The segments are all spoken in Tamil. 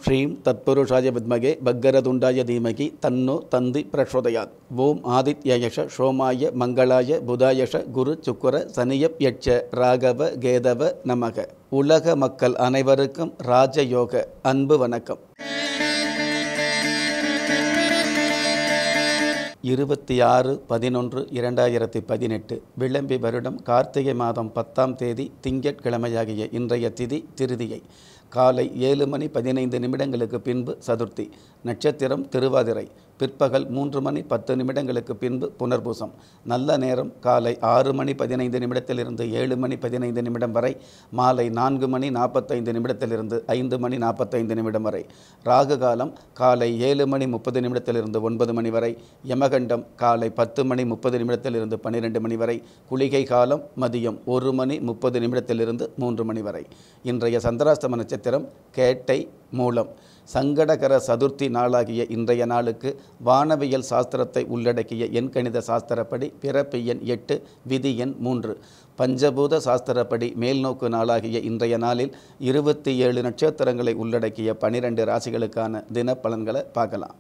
ஸ்ரீம் தத்புருஷாய வித்மகே பக்கரதுண்டாய தீமகி தன்னோ தந்தி பிரச்சோதயாத் ஓம் ஆதித்யயஷ சோமாய மங்களாய புதாயஷ குரு சுக்கர சனியப் யட்ச ராகவ கேதவ நமக உலக மக்கள் அனைவருக்கும் ராஜயோக அன்பு வணக்கம் இருபத்தி ஆறு பதினொன்று இரண்டாயிரத்தி பதினெட்டு விளம்பி வருடம் கார்த்திகை மாதம் பத்தாம் தேதி திங்கட்கிழமையாகிய இன்றைய திதி திருதியை காலை ஏழு மணி பதினைந்து நிமிடங்களுக்கு பின்பு சதுர்த்தி நட்சத்திரம் திருவாதிரை பிற்பகல் மூன்று மணி பத்து நிமிடங்களுக்கு பின்பு புனர்பூசம் நல்ல நேரம் காலை ஆறு மணி பதினைந்து நிமிடத்திலிருந்து ஏழு மணி பதினைந்து நிமிடம் வரை மாலை நான்கு மணி நாற்பத்தைந்து நிமிடத்திலிருந்து ஐந்து மணி நாற்பத்தைந்து நிமிடம் வரை ராகு காலம் காலை ஏழு மணி முப்பது நிமிடத்திலிருந்து ஒன்பது மணி வரை யமகண்டம் காலை பத்து மணி முப்பது நிமிடத்திலிருந்து பன்னிரெண்டு மணி வரை குளிகை காலம் மதியம் ஒரு மணி முப்பது நிமிடத்திலிருந்து மூன்று மணி வரை இன்றைய சந்திராஸ்தம நட்சத்திரம் கேட்டை மூலம் சங்கடகர சதுர்த்தி நாளாகிய இன்றைய நாளுக்கு வானவியல் சாஸ்திரத்தை உள்ளடக்கிய எண்கணித சாஸ்திரப்படி பிறப்பு எண் எட்டு விதி எண் மூன்று பஞ்சபூத சாஸ்திரப்படி மேல்நோக்கு நாளாகிய இன்றைய நாளில் இருபத்தி ஏழு நட்சத்திரங்களை உள்ளடக்கிய பனிரெண்டு ராசிகளுக்கான தினப்பலன்களை பார்க்கலாம்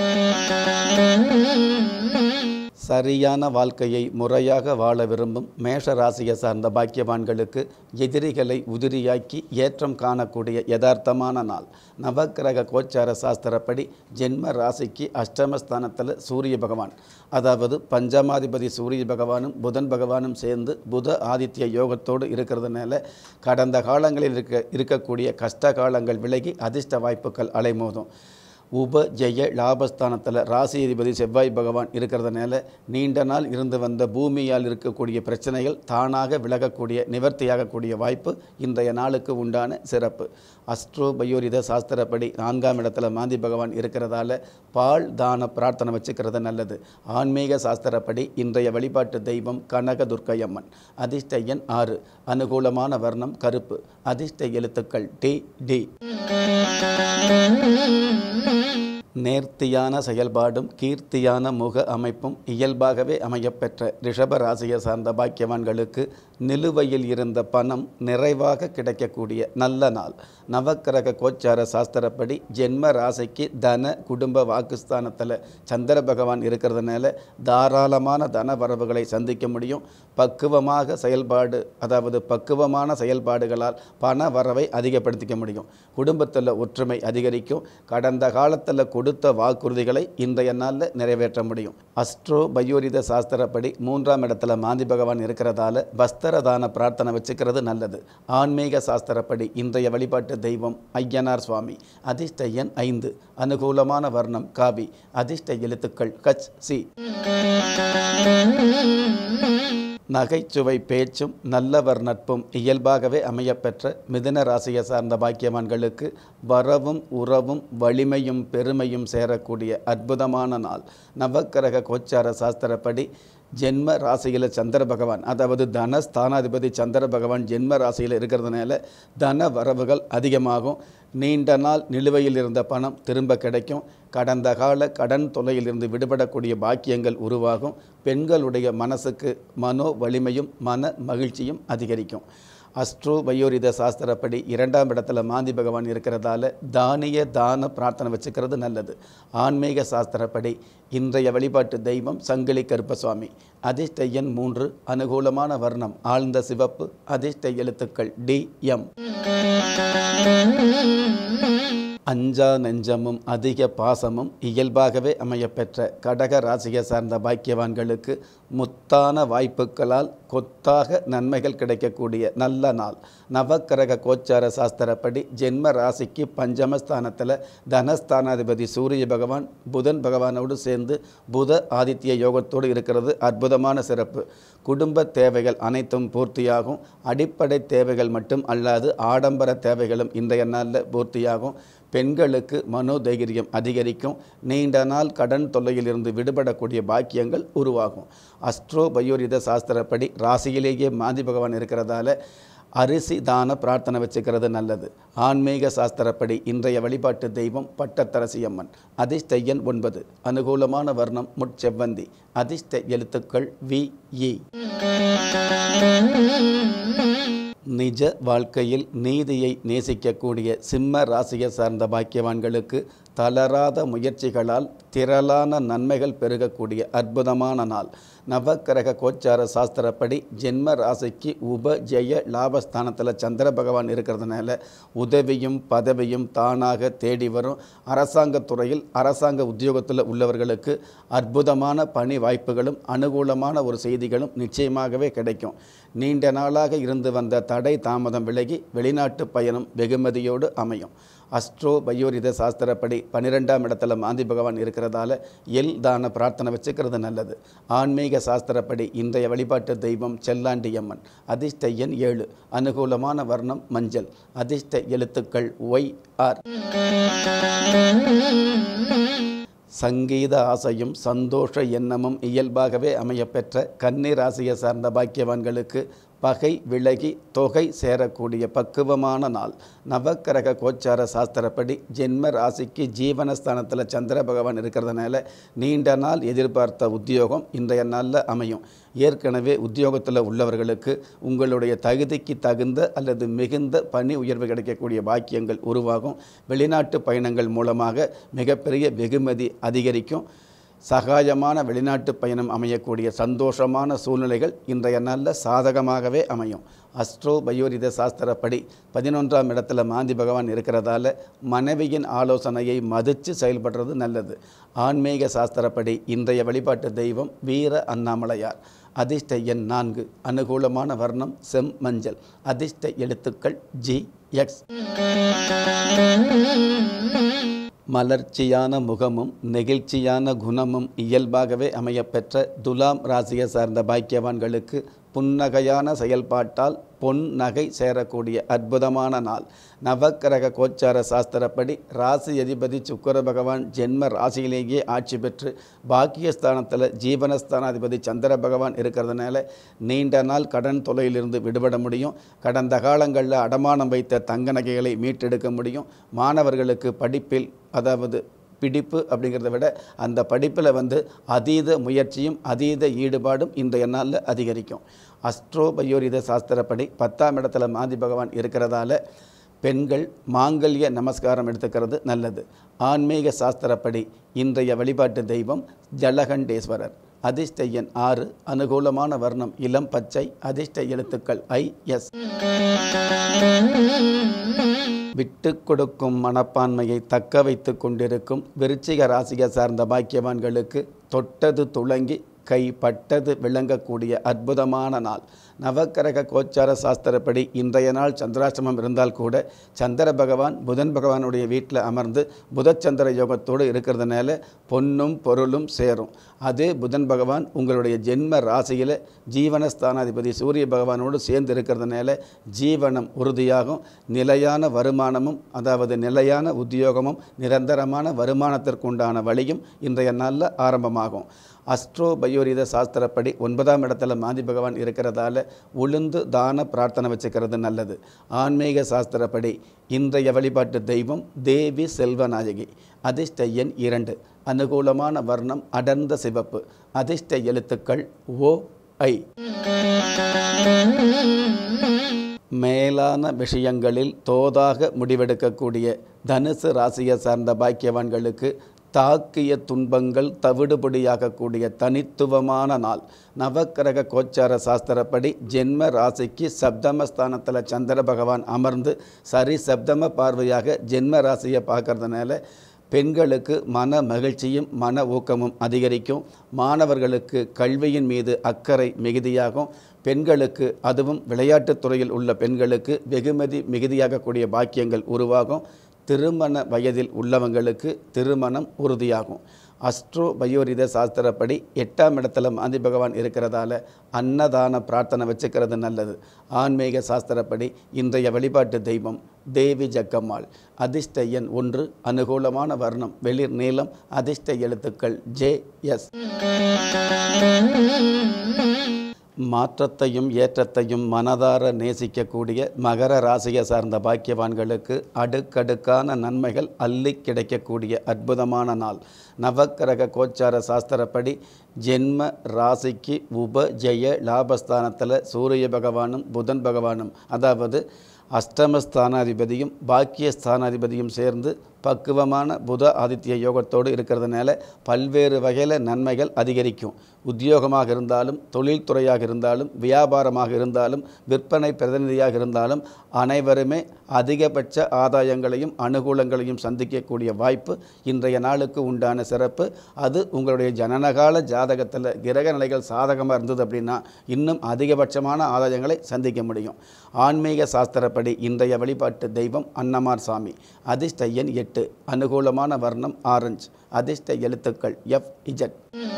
சரியான வாழ்க்கையை முறையாக வாழ விரும்பும் மேஷ ராசியை சார்ந்த பாக்கியவான்களுக்கு எதிரிகளை உதிரியாக்கி ஏற்றம் காணக்கூடிய யதார்த்தமான நாள் நவக்கிரக கோச்சார சாஸ்திரப்படி ஜென்ம ராசிக்கு அஷ்டமஸ்தானத்தில் சூரிய பகவான் அதாவது பஞ்சமாதிபதி சூரிய பகவானும் புதன் பகவானும் சேர்ந்து புத ஆதித்ய யோகத்தோடு இருக்கிறதுனால கடந்த காலங்களில் இருக்க இருக்கக்கூடிய கஷ்ட காலங்கள் விலகி அதிர்ஷ்ட வாய்ப்புகள் அலைமோதும் உப ஜெய லாபஸ்தானத்தில் ராசி அதிபதி செவ்வாய் பகவான் இருக்கிறதுனால நீண்ட நாள் இருந்து வந்த பூமியால் இருக்கக்கூடிய பிரச்சனைகள் தானாக விலகக்கூடிய நிவர்த்தியாகக்கூடிய வாய்ப்பு இன்றைய நாளுக்கு உண்டான சிறப்பு அஸ்ட்ரோ பயோரித சாஸ்திரப்படி நான்காம் இடத்துல மாந்தி பகவான் இருக்கிறதால பால் தான பிரார்த்தனை வச்சுக்கிறது நல்லது ஆன்மீக சாஸ்திரப்படி இன்றைய வழிபாட்டு தெய்வம் கனக துர்க்கையம்மன் அதிர்ஷ்ட எண் ஆறு அனுகூலமான வர்ணம் கருப்பு அதிர்ஷ்ட எழுத்துக்கள் டி டி நேர்த்தியான செயல்பாடும் கீர்த்தியான முக அமைப்பும் இயல்பாகவே அமையப்பெற்ற ரிஷப ராசியை சார்ந்த பாக்கியவான்களுக்கு நிலுவையில் இருந்த பணம் நிறைவாக கிடைக்கக்கூடிய நல்ல நாள் நவக்கிரக கோச்சார சாஸ்திரப்படி ஜென்ம ராசிக்கு தன குடும்ப வாக்குஸ்தானத்தில் சந்திர பகவான் இருக்கிறதுனால தாராளமான தன வரவுகளை சந்திக்க முடியும் பக்குவமாக செயல்பாடு அதாவது பக்குவமான செயல்பாடுகளால் பண வரவை அதிகப்படுத்திக்க முடியும் குடும்பத்தில் ஒற்றுமை அதிகரிக்கும் கடந்த காலத்தில் கொடுத்த வாக்குறுதிகளை இன்றைய நாளில் நிறைவேற்ற முடியும் அஸ்ட்ரோ பயோரித சாஸ்திரப்படி மூன்றாம் இடத்துல மாந்தி பகவான் இருக்கிறதால வஸ்திர தான பிரார்த்தனை வச்சுக்கிறது நல்லது ஆன்மீக சாஸ்திரப்படி இன்றைய வழிபாட்டு தெய்வம் ஐயனார் சுவாமி அதிர்ஷ்ட எண் ஐந்து அனுகூலமான வர்ணம் காவி அதிர்ஷ்ட எழுத்துக்கள் கச் சி நகைச்சுவை பேச்சும் நல்லவர் நட்பும் இயல்பாகவே அமையப்பெற்ற மிதுன ராசியை சார்ந்த பாக்கியவான்களுக்கு வரவும் உறவும் வலிமையும் பெருமையும் சேரக்கூடிய அற்புதமான நாள் நவக்கிரக கோச்சார சாஸ்திரப்படி ஜென்ம ராசியில் சந்திர பகவான் அதாவது தன ஸ்தானாதிபதி சந்திர பகவான் ஜென்ம ராசியில் இருக்கிறதுனால தன வரவுகள் அதிகமாகும் நீண்ட நாள் நிலுவையில் இருந்த பணம் திரும்ப கிடைக்கும் கடந்த கால கடன் தொல்லையிலிருந்து விடுபடக்கூடிய பாக்கியங்கள் உருவாகும் பெண்களுடைய மனசுக்கு மனோ வலிமையும் மன மகிழ்ச்சியும் அதிகரிக்கும் அஸ்ட்ரோ வயோரித சாஸ்திரப்படி இரண்டாம் இடத்துல மாந்தி பகவான் இருக்கிறதால தானிய தான பிரார்த்தனை வச்சுக்கிறது நல்லது ஆன்மீக சாஸ்திரப்படி இன்றைய வழிபாட்டு தெய்வம் சங்கிலி கருப்பசுவாமி அதிர்ஷ்ட எண் மூன்று அனுகூலமான வர்ணம் ஆழ்ந்த சிவப்பு அதிர்ஷ்ட எழுத்துக்கள் டி எம் அஞ்சா நெஞ்சமும் அதிக பாசமும் இயல்பாகவே அமையப்பெற்ற கடக ராசியை சார்ந்த பாக்கியவான்களுக்கு முத்தான வாய்ப்புகளால் கொத்தாக நன்மைகள் கிடைக்கக்கூடிய நல்ல நாள் நவக்கிரக கோச்சார சாஸ்திரப்படி ஜென்ம ராசிக்கு பஞ்சமஸ்தானத்தில் தனஸ்தானாதிபதி சூரிய பகவான் புதன் பகவானோடு சேர்ந்து புத ஆதித்ய யோகத்தோடு இருக்கிறது அற்புதமான சிறப்பு குடும்ப தேவைகள் அனைத்தும் பூர்த்தியாகும் அடிப்படை தேவைகள் மட்டும் அல்லாது ஆடம்பர தேவைகளும் இன்றைய நாளில் பூர்த்தியாகும் பெண்களுக்கு மனோதைரியம் அதிகரிக்கும் நீண்ட நாள் கடன் தொல்லையிலிருந்து விடுபடக்கூடிய பாக்கியங்கள் உருவாகும் அஸ்ட்ரோ பயோரித சாஸ்திரப்படி ராசியிலேயே மாந்தி பகவான் இருக்கிறதால அரிசி தான பிரார்த்தனை வச்சுக்கிறது நல்லது ஆன்மீக சாஸ்திரப்படி இன்றைய வழிபாட்டு தெய்வம் பட்டத்தரசி அம்மன் அதிர்ஷ்ட எண் ஒன்பது அனுகூலமான வர்ணம் முட்செவ்வந்தி அதிர்ஷ்ட எழுத்துக்கள் வி இ நிஜ வாழ்க்கையில் நீதியை நேசிக்கக்கூடிய சிம்ம ராசியை சார்ந்த பாக்கியவான்களுக்கு தளராத முயற்சிகளால் திரளான நன்மைகள் பெருகக்கூடிய அற்புதமான நாள் நவக்கிரக கோச்சார சாஸ்திரப்படி ஜென்ம ராசிக்கு உப ஜெய லாபஸ்தானத்தில் சந்திர பகவான் இருக்கிறதுனால உதவியும் பதவியும் தானாக தேடி வரும் அரசாங்கத் துறையில் அரசாங்க உத்தியோகத்தில் உள்ளவர்களுக்கு அற்புதமான பணி வாய்ப்புகளும் அனுகூலமான ஒரு செய்திகளும் நிச்சயமாகவே கிடைக்கும் நீண்ட நாளாக இருந்து வந்த தடை தாமதம் விலகி வெளிநாட்டு பயணம் வெகுமதியோடு அமையும் அஸ்ட்ரோ பயோரித சாஸ்திரப்படி பன்னிரெண்டாம் இடத்துல மாந்தி பகவான் இருக்கிறதால எல் தான பிரார்த்தனை வச்சுக்கிறது நல்லது ஆன்மீக சாஸ்திரப்படி இன்றைய வழிபாட்டு தெய்வம் செல்லாண்டி அம்மன் அதிர்ஷ்ட எண் ஏழு அனுகூலமான வர்ணம் மஞ்சள் அதிர்ஷ்ட எழுத்துக்கள் ஒய் ஆர் சங்கீத ஆசையும் சந்தோஷ எண்ணமும் இயல்பாகவே அமையப்பெற்ற கன்னி ராசியை சார்ந்த பாக்கியவான்களுக்கு பகை விலகி தொகை சேரக்கூடிய பக்குவமான நாள் நவக்கிரக கோச்சார சாஸ்திரப்படி ஜென்ம ராசிக்கு ஜீவனஸ்தானத்தில் சந்திர பகவான் இருக்கிறதுனால நீண்ட நாள் எதிர்பார்த்த உத்தியோகம் இன்றைய நாளில் அமையும் ஏற்கனவே உத்தியோகத்தில் உள்ளவர்களுக்கு உங்களுடைய தகுதிக்கு தகுந்த அல்லது மிகுந்த பணி உயர்வு கிடைக்கக்கூடிய பாக்கியங்கள் உருவாகும் வெளிநாட்டு பயணங்கள் மூலமாக மிகப்பெரிய வெகுமதி அதிகரிக்கும் சகாயமான வெளிநாட்டு பயணம் அமையக்கூடிய சந்தோஷமான சூழ்நிலைகள் இன்றைய நாளில் சாதகமாகவே அமையும் அஸ்ட்ரோ பயோரித சாஸ்திரப்படி பதினொன்றாம் இடத்துல மாந்தி பகவான் இருக்கிறதால மனைவியின் ஆலோசனையை மதித்து செயல்படுறது நல்லது ஆன்மீக சாஸ்திரப்படி இன்றைய வழிபாட்டு தெய்வம் வீர அண்ணாமலையார் அதிர்ஷ்ட எண் நான்கு அனுகூலமான வர்ணம் செம் மஞ்சள் அதிர்ஷ்ட எழுத்துக்கள் ஜி எக்ஸ் மலர்ச்சியான முகமும் நெகிழ்ச்சியான குணமும் இயல்பாகவே அமையப்பெற்ற துலாம் ராசியை சார்ந்த பாக்கியவான்களுக்கு புன்னகையான செயல்பாட்டால் பொன் நகை சேரக்கூடிய அற்புதமான நாள் நவக்கிரக கோச்சார சாஸ்திரப்படி ராசி அதிபதி சுக்கர பகவான் ஜென்ம ராசியிலேயே ஆட்சி பெற்று பாக்கியஸ்தானத்தில் ஜீவனஸ்தானாதிபதி சந்திர பகவான் இருக்கிறதுனால நீண்ட நாள் கடன் தொலையிலிருந்து விடுபட முடியும் கடந்த காலங்களில் அடமானம் வைத்த தங்க நகைகளை மீட்டெடுக்க முடியும் மாணவர்களுக்கு படிப்பில் அதாவது பிடிப்பு அப்படிங்கிறத விட அந்த படிப்பில் வந்து அதீத முயற்சியும் அதீத ஈடுபாடும் இன்றைய நாளில் அதிகரிக்கும் அஸ்ட்ரோ பயோரித சாஸ்திரப்படி பத்தாம் இடத்துல மாந்தி பகவான் இருக்கிறதால பெண்கள் மாங்கல்ய நமஸ்காரம் எடுத்துக்கிறது நல்லது ஆன்மீக சாஸ்திரப்படி இன்றைய வழிபாட்டு தெய்வம் ஜலகண்டேஸ்வரர் அதிர்ஷ்ட எண் ஆறு அனுகூலமான வர்ணம் இளம் பச்சை அதிர்ஷ்ட எழுத்துக்கள் ஐ எஸ் விட்டு கொடுக்கும் மனப்பான்மையை தக்க வைத்து கொண்டிருக்கும் விருச்சிக ராசியை சார்ந்த பாக்கியவான்களுக்கு தொட்டது துளங்கி கைப்பட்டது விளங்கக்கூடிய அற்புதமான நாள் நவக்கிரக கோச்சார சாஸ்திரப்படி இன்றைய நாள் சந்திராசிரமம் இருந்தால் கூட சந்திர பகவான் புதன் பகவானுடைய வீட்டில் அமர்ந்து புதச்சந்திர யோகத்தோடு இருக்கிறதுனால பொன்னும் பொருளும் சேரும் அதே புதன் பகவான் உங்களுடைய ஜென்ம ராசியில் ஜீவனஸ்தானாதிபதி சூரிய பகவானோடு சேர்ந்து இருக்கிறதுனால ஜீவனம் உறுதியாகும் நிலையான வருமானமும் அதாவது நிலையான உத்தியோகமும் நிரந்தரமான வருமானத்திற்குண்டான வழியும் இன்றைய நாளில் ஆரம்பமாகும் அஸ்ட்ரோ பயோரித சாஸ்திரப்படி ஒன்பதாம் இடத்துல மாதி பகவான் இருக்கிறதால உளுந்து தான பிரார்த்தனை வச்சுக்கிறது நல்லது ஆன்மீக சாஸ்திரப்படி இன்றைய வழிபாட்டு தெய்வம் தேவி செல்வநாயகி அதிர்ஷ்ட எண் இரண்டு அனுகூலமான வர்ணம் அடர்ந்த சிவப்பு அதிர்ஷ்ட எழுத்துக்கள் ஓ ஐ மேலான விஷயங்களில் தோதாக முடிவெடுக்கக்கூடிய தனுசு ராசியை சார்ந்த பாக்கியவான்களுக்கு தாக்கிய துன்பங்கள் தவிடுபடியாகக்கூடிய தனித்துவமான நாள் நவக்கிரக கோச்சார சாஸ்திரப்படி ஜென்ம ராசிக்கு சப்தமஸ்தானத்தில் சந்திர பகவான் அமர்ந்து சரி சப்தம பார்வையாக ஜென்ம ராசியை பார்க்கறதுனால பெண்களுக்கு மன மகிழ்ச்சியும் மன ஊக்கமும் அதிகரிக்கும் மாணவர்களுக்கு கல்வியின் மீது அக்கறை மிகுதியாகும் பெண்களுக்கு அதுவும் விளையாட்டுத் துறையில் உள்ள பெண்களுக்கு வெகுமதி மிகுதியாகக்கூடிய பாக்கியங்கள் உருவாகும் திருமண வயதில் உள்ளவங்களுக்கு திருமணம் உறுதியாகும் அஸ்ட்ரோ பயோரித சாஸ்திரப்படி எட்டாம் இடத்துல மாந்தி பகவான் இருக்கிறதால அன்னதான பிரார்த்தனை வச்சுக்கிறது நல்லது ஆன்மீக சாஸ்திரப்படி இன்றைய வழிபாட்டு தெய்வம் தேவி ஜக்கம்மாள் அதிர்ஷ்ட எண் ஒன்று அனுகூலமான வர்ணம் வெளிர் நீளம் அதிர்ஷ்ட எழுத்துக்கள் ஜே எஸ் மாற்றத்தையும் ஏற்றத்தையும் மனதார நேசிக்கக்கூடிய மகர ராசியை சார்ந்த பாக்கியவான்களுக்கு அடுக்கடுக்கான நன்மைகள் அள்ளி கிடைக்கக்கூடிய அற்புதமான நாள் நவக்கிரக கோச்சார சாஸ்திரப்படி ஜென்ம ராசிக்கு உப ஜெய லாபஸ்தானத்தில் சூரிய பகவானும் புதன் பகவானும் அதாவது அஷ்டமஸ்தானாதிபதியும் பாக்கிய ஸ்தானாதிபதியும் சேர்ந்து பக்குவமான புத ஆதித்ய யோகத்தோடு இருக்கிறதுனால பல்வேறு வகையில் நன்மைகள் அதிகரிக்கும் உத்தியோகமாக இருந்தாலும் தொழில்துறையாக இருந்தாலும் வியாபாரமாக இருந்தாலும் விற்பனை பிரதிநிதியாக இருந்தாலும் அனைவருமே அதிகபட்ச ஆதாயங்களையும் அனுகூலங்களையும் சந்திக்கக்கூடிய வாய்ப்பு இன்றைய நாளுக்கு உண்டான சிறப்பு அது உங்களுடைய ஜனனகால ஜாதகத்தில் கிரக நிலைகள் சாதகமாக இருந்தது அப்படின்னா இன்னும் அதிகபட்சமான ஆதாயங்களை சந்திக்க முடியும் ஆன்மீக சாஸ்திரப்படி இன்றைய வழிபாட்டு தெய்வம் அன்னமார் சாமி அதிர்ஷ்ட எண் எட்டு அனுகூலமான வர்ணம் ஆரஞ்சு அதிர்ஷ்ட எழுத்துக்கள் எஃப் இஜட்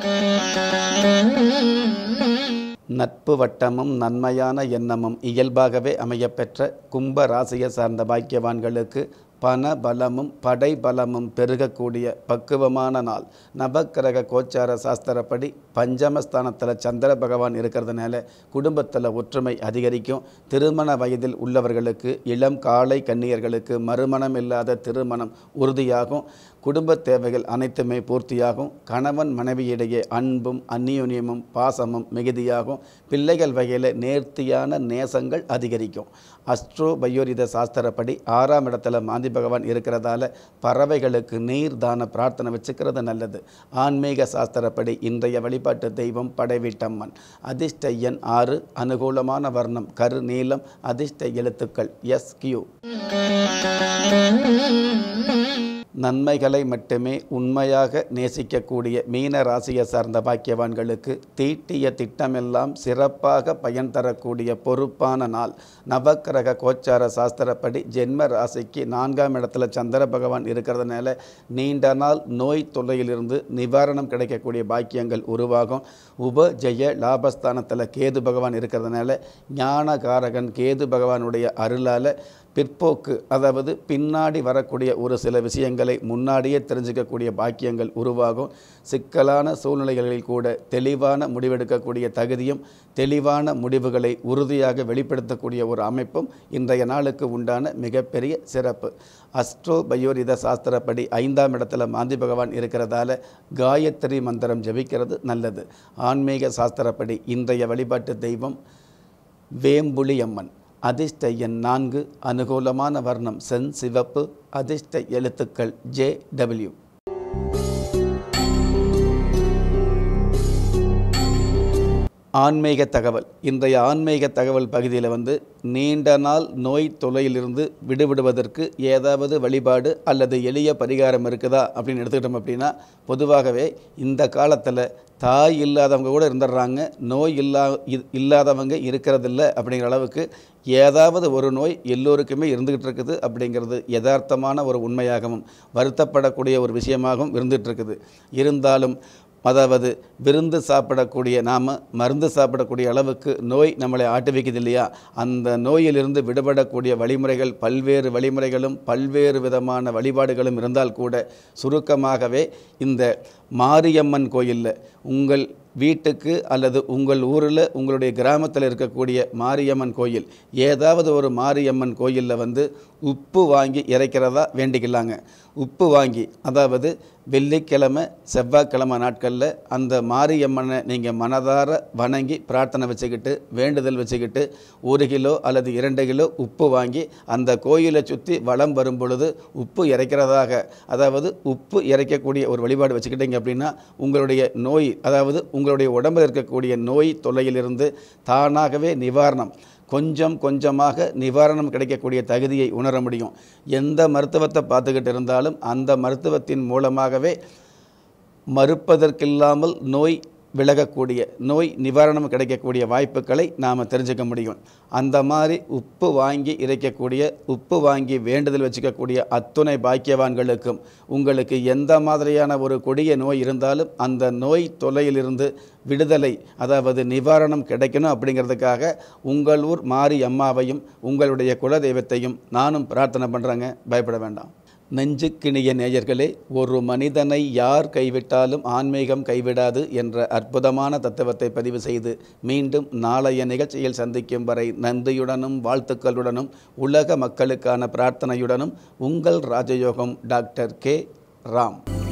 நட்பு வட்டமும் நன்மையான எண்ணமும் இயல்பாகவே அமையப்பெற்ற கும்ப ராசியை சார்ந்த பாக்கியவான்களுக்கு பண பலமும் படை பலமும் பெருகக்கூடிய பக்குவமான நாள் நவக்கிரக கோச்சார சாஸ்திரப்படி பஞ்சமஸ்தானத்தில் சந்திர பகவான் இருக்கிறதுனால குடும்பத்தில் ஒற்றுமை அதிகரிக்கும் திருமண வயதில் உள்ளவர்களுக்கு இளம் காலை கன்னியர்களுக்கு மறுமணம் இல்லாத திருமணம் உறுதியாகும் குடும்ப தேவைகள் அனைத்துமே பூர்த்தியாகும் கணவன் மனைவியிடையே அன்பும் அந்நியுன்யமும் பாசமும் மிகுதியாகும் பிள்ளைகள் வகையில் நேர்த்தியான நேசங்கள் அதிகரிக்கும் அஸ்ட்ரோ பயோரித சாஸ்திரப்படி ஆறாம் இடத்துல மாந்தி பகவான் இருக்கிறதால பறவைகளுக்கு நீர் தான பிரார்த்தனை வச்சுக்கிறது நல்லது ஆன்மீக சாஸ்திரப்படி இன்றைய வழிபாட்டு தெய்வம் படைவீட்டம்மன் அதிர்ஷ்ட எண் ஆறு அனுகூலமான வர்ணம் கரு நீலம் அதிர்ஷ்ட எழுத்துக்கள் எஸ் கியூ நன்மைகளை மட்டுமே உண்மையாக நேசிக்கக்கூடிய மீன ராசியை சார்ந்த பாக்கியவான்களுக்கு தீட்டிய திட்டமெல்லாம் சிறப்பாக பயன் தரக்கூடிய பொறுப்பான நாள் நவக்கிரக கோச்சார சாஸ்திரப்படி ஜென்ம ராசிக்கு நான்காம் இடத்துல சந்திர பகவான் இருக்கிறதுனால நீண்ட நாள் நோய் தொல்லையிலிருந்து நிவாரணம் கிடைக்கக்கூடிய பாக்கியங்கள் உருவாகும் உப ஜெய லாபஸ்தானத்தில் கேது பகவான் இருக்கிறதுனால ஞானகாரகன் கேது பகவானுடைய அருளால் பிற்போக்கு அதாவது பின்னாடி வரக்கூடிய ஒரு சில விஷயங்களை முன்னாடியே தெரிஞ்சுக்கக்கூடிய பாக்கியங்கள் உருவாகும் சிக்கலான சூழ்நிலைகளில் கூட தெளிவான முடிவெடுக்கக்கூடிய தகுதியும் தெளிவான முடிவுகளை உறுதியாக வெளிப்படுத்தக்கூடிய ஒரு அமைப்பும் இன்றைய நாளுக்கு உண்டான மிகப்பெரிய சிறப்பு அஸ்ட்ரோ பயோரித சாஸ்திரப்படி ஐந்தாம் இடத்துல மாந்தி பகவான் இருக்கிறதால காயத்ரி மந்திரம் ஜபிக்கிறது நல்லது ஆன்மீக சாஸ்திரப்படி இன்றைய வழிபாட்டு தெய்வம் வேம்புலி அம்மன் அதிர்ஷ்ட எண் நான்கு அனுகூலமான வர்ணம் சென் சிவப்பு அதிர்ஷ்ட எழுத்துக்கள் ஜே டபிள்யூ ஆன்மீக தகவல் இன்றைய ஆன்மீக தகவல் பகுதியில் வந்து நீண்ட நாள் நோய் தொல்லையிலிருந்து விடுபடுவதற்கு ஏதாவது வழிபாடு அல்லது எளிய பரிகாரம் இருக்குதா அப்படின்னு எடுத்துக்கிட்டோம் அப்படின்னா பொதுவாகவே இந்த காலத்தில் தாய் இல்லாதவங்க கூட இருந்துடுறாங்க நோய் இல்லா இ- இல்லாதவங்க இருக்கிறதில்ல அப்படிங்கிற அளவுக்கு ஏதாவது ஒரு நோய் எல்லோருக்குமே இருந்துகிட்டு இருக்குது அப்படிங்கிறது யதார்த்தமான ஒரு உண்மையாகவும் வருத்தப்படக்கூடிய ஒரு விஷயமாகவும் இருந்துகிட்டு இருக்குது இருந்தாலும் அதாவது விருந்து சாப்பிடக்கூடிய நாம் மருந்து சாப்பிடக்கூடிய அளவுக்கு நோய் நம்மளை ஆட்டு வைக்குது இல்லையா அந்த நோயிலிருந்து விடுபடக்கூடிய வழிமுறைகள் பல்வேறு வழிமுறைகளும் பல்வேறு விதமான வழிபாடுகளும் இருந்தால் கூட சுருக்கமாகவே இந்த மாரியம்மன் கோயிலில் உங்கள் வீட்டுக்கு அல்லது உங்கள் ஊரில் உங்களுடைய கிராமத்தில் இருக்கக்கூடிய மாரியம்மன் கோயில் ஏதாவது ஒரு மாரியம்மன் கோயிலில் வந்து உப்பு வாங்கி இறைக்கிறதா வேண்டிக்கலாங்க உப்பு வாங்கி அதாவது வெள்ளிக்கிழமை செவ்வாய்க்கிழமை நாட்களில் அந்த மாரியம்மனை நீங்கள் மனதார வணங்கி பிரார்த்தனை வச்சுக்கிட்டு வேண்டுதல் வச்சுக்கிட்டு ஒரு கிலோ அல்லது இரண்டு கிலோ உப்பு வாங்கி அந்த கோயிலை சுற்றி வலம் வரும் பொழுது உப்பு இறைக்கிறதாக அதாவது உப்பு இறைக்கக்கூடிய ஒரு வழிபாடு வச்சுக்கிட்டீங்க அப்படின்னா உங்களுடைய நோய் அதாவது உங்களுடைய உடம்பில் இருக்கக்கூடிய நோய் தொல்லையிலிருந்து தானாகவே நிவாரணம் கொஞ்சம் கொஞ்சமாக நிவாரணம் கிடைக்கக்கூடிய தகுதியை உணர முடியும் எந்த மருத்துவத்தை பார்த்துக்கிட்டு இருந்தாலும் அந்த மருத்துவத்தின் மூலமாகவே மறுப்பதற்கில்லாமல் நோய் விலகக்கூடிய நோய் நிவாரணம் கிடைக்கக்கூடிய வாய்ப்புகளை நாம் தெரிஞ்சுக்க முடியும் அந்த மாதிரி உப்பு வாங்கி இறைக்கக்கூடிய உப்பு வாங்கி வேண்டுதல் வச்சுக்கக்கூடிய அத்துணை பாக்கியவான்களுக்கும் உங்களுக்கு எந்த மாதிரியான ஒரு கொடிய நோய் இருந்தாலும் அந்த நோய் தொல்லையிலிருந்து விடுதலை அதாவது நிவாரணம் கிடைக்கணும் அப்படிங்கிறதுக்காக உங்கள் ஊர் மாரி அம்மாவையும் உங்களுடைய குலதெய்வத்தையும் நானும் பிரார்த்தனை பண்ணுறேங்க பயப்பட வேண்டாம் நெஞ்சுக்கிணிய நேயர்களே ஒரு மனிதனை யார் கைவிட்டாலும் ஆன்மீகம் கைவிடாது என்ற அற்புதமான தத்துவத்தை பதிவு செய்து மீண்டும் நாளைய நிகழ்ச்சியில் சந்திக்கும் வரை நன்றியுடனும் வாழ்த்துக்களுடனும் உலக மக்களுக்கான பிரார்த்தனையுடனும் உங்கள் ராஜயோகம் டாக்டர் கே ராம்